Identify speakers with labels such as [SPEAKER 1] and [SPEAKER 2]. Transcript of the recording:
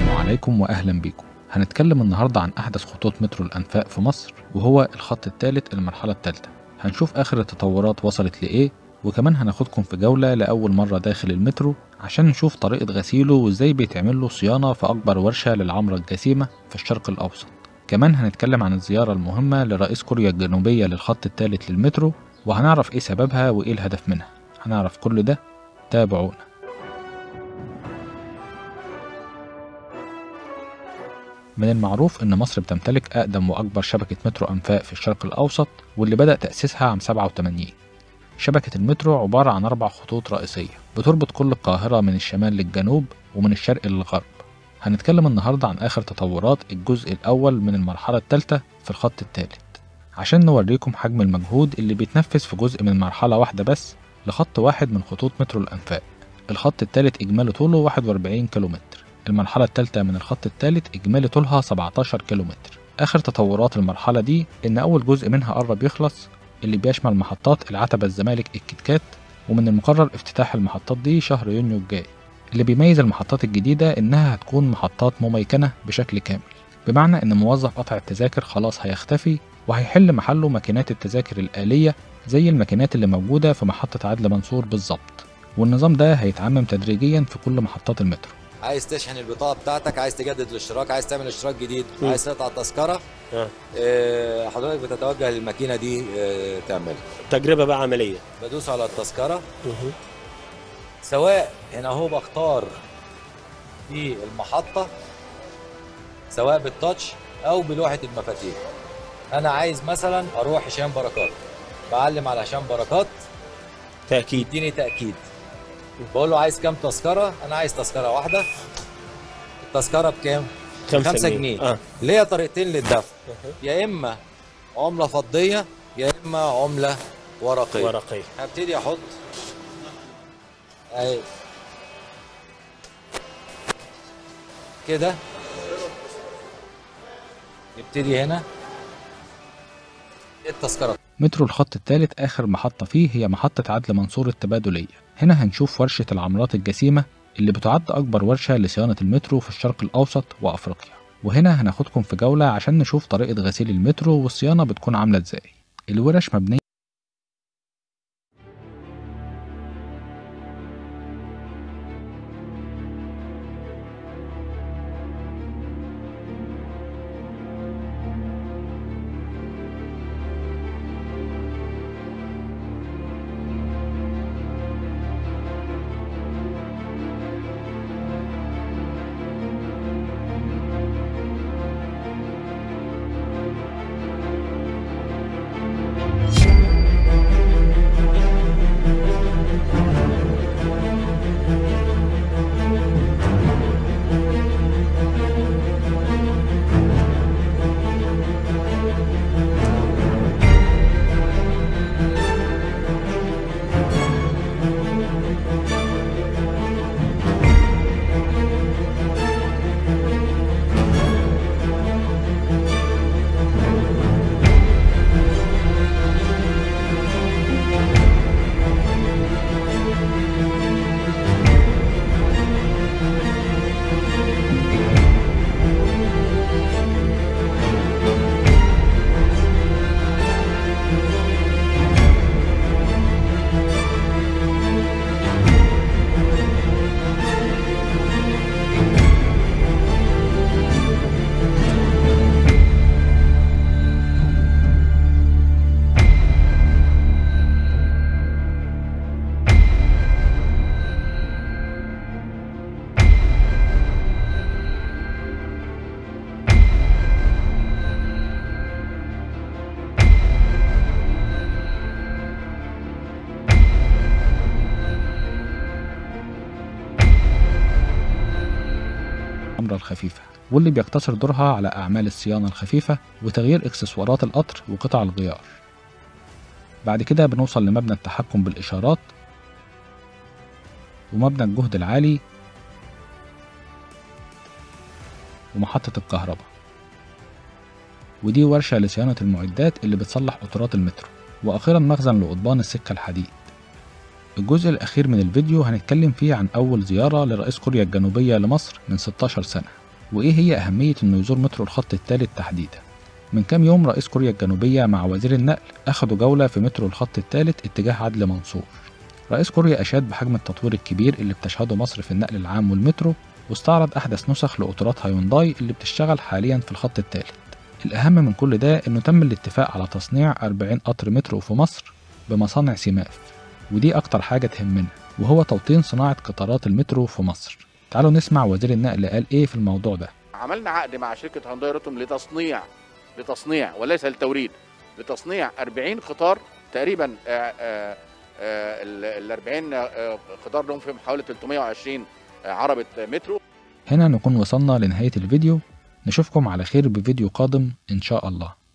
[SPEAKER 1] السلام عليكم واهلا بكم هنتكلم النهارده عن احدث خطوط مترو الانفاق في مصر وهو الخط الثالث المرحله الثالثه هنشوف اخر التطورات وصلت لايه وكمان هناخدكم في جوله لاول مره داخل المترو عشان نشوف طريقه غسيله وازاي بيتعمل له صيانه في اكبر ورشه للعمره الجسيمه في الشرق الاوسط كمان هنتكلم عن الزياره المهمه لرئيس كوريا الجنوبيه للخط الثالث للمترو وهنعرف ايه سببها وايه الهدف منها هنعرف كل ده تابعونا من المعروف إن مصر بتمتلك أقدم وأكبر شبكة مترو أنفاق في الشرق الأوسط واللي بدأ تأسيسها عام 87 شبكة المترو عبارة عن أربع خطوط رئيسية بتربط كل القاهرة من الشمال للجنوب ومن الشرق للغرب هنتكلم النهاردة عن آخر تطورات الجزء الأول من المرحلة الثالثة في الخط الثالث عشان نوريكم حجم المجهود اللي بيتنفذ في جزء من مرحلة واحدة بس لخط واحد من خطوط مترو الأنفاق الخط الثالث إجمالي طوله 41 كيلومتر المرحلة الثالثة من الخط الثالث إجمالي طولها 17 كيلومتر آخر تطورات المرحلة دي إن أول جزء منها قرب يخلص اللي بيشمل محطات العتبة الزمالك الكتكات ومن المقرر افتتاح المحطات دي شهر يونيو الجاي اللي بيميز المحطات الجديدة إنها هتكون محطات مميكنة بشكل كامل بمعنى إن موظف قطع التذاكر خلاص هيختفي وهيحل محله ماكينات التذاكر الآلية زي الماكينات اللي موجودة في محطة عدلي منصور بالظبط والنظام ده هيتعمم تدريجيا في كل محطات المترو
[SPEAKER 2] عايز تشحن البطاقه بتاعتك عايز تجدد الاشتراك عايز تعمل اشتراك جديد
[SPEAKER 3] م.
[SPEAKER 2] عايز تقطع التذكره
[SPEAKER 3] آه.
[SPEAKER 2] آه، حضرتك بتتوجه للماكينه دي آه، تعملها
[SPEAKER 3] تجربة بقى عملية
[SPEAKER 2] بدوس على التذكره سواء هنا اهو بختار في المحطه سواء بالتاتش او بلوحه المفاتيح انا عايز مثلا اروح هشام بركات بعلم على هشام بركات
[SPEAKER 3] تأكيد
[SPEAKER 2] يديني تاكيد بقول له عايز كام تذكره انا عايز تذكره واحده التذكره بكام
[SPEAKER 3] خمسة,
[SPEAKER 2] خمسة جنيه.
[SPEAKER 3] اه
[SPEAKER 2] اللي هي طريقتين للدفع يا اما عمله فضيه يا اما عمله ورقيه
[SPEAKER 3] ورقية
[SPEAKER 2] هبتدي احط اهي كده يبتدي هنا التذكره
[SPEAKER 1] مترو الخط الثالث آخر محطة فيه هي محطة عدلي منصور التبادلية هنا هنشوف ورشة العمارات الجسيمة اللي بتعد أكبر ورشة لصيانة المترو في الشرق الأوسط وأفريقيا وهنا هناخدكم في جولة عشان نشوف طريقة غسيل المترو والصيانة بتكون عاملة ازاي الورش مبنية الحمراء الخفيفة واللي بيقتصر دورها على أعمال الصيانة الخفيفة وتغيير إكسسوارات القطر وقطع الغيار بعد كده بنوصل لمبنى التحكم بالإشارات ومبنى الجهد العالي ومحطة الكهرباء ودي ورشة لصيانة المعدات اللي بتصلح قطارات المترو وأخيرا مخزن لقضبان السكة الحديد الجزء الأخير من الفيديو هنتكلم فيه عن أول زيارة لرئيس كوريا الجنوبية لمصر من 16 سنة وإيه هي أهمية إنه يزور مترو الخط الثالث تحديدا من كام يوم رئيس كوريا الجنوبية مع وزير النقل أخدوا جولة في مترو الخط الثالث اتجاه عدلي منصور رئيس كوريا أشاد بحجم التطوير الكبير اللي بتشهده مصر في النقل العام والمترو واستعرض أحدث نسخ لقطارات هيونداي اللي بتشتغل حاليا في الخط الثالث الأهم من كل ده إنه تم الاتفاق على تصنيع 40 قطر مترو في مصر بمصانع سيماف ودي أكتر حاجة تهمنا وهو توطين صناعة قطارات المترو في مصر تعالوا نسمع وزير النقل قال إيه في الموضوع ده
[SPEAKER 4] عملنا عقد مع شركه هونداي روتوم لتصنيع لتصنيع وليس للتوريد لتصنيع 40 قطار تقريبا ال 40 آه، قطار لهم فيهم حوالي 320 آه، عربه مترو
[SPEAKER 1] هنا نكون وصلنا لنهاية الفيديو نشوفكم على خير بفيديو قادم إن شاء الله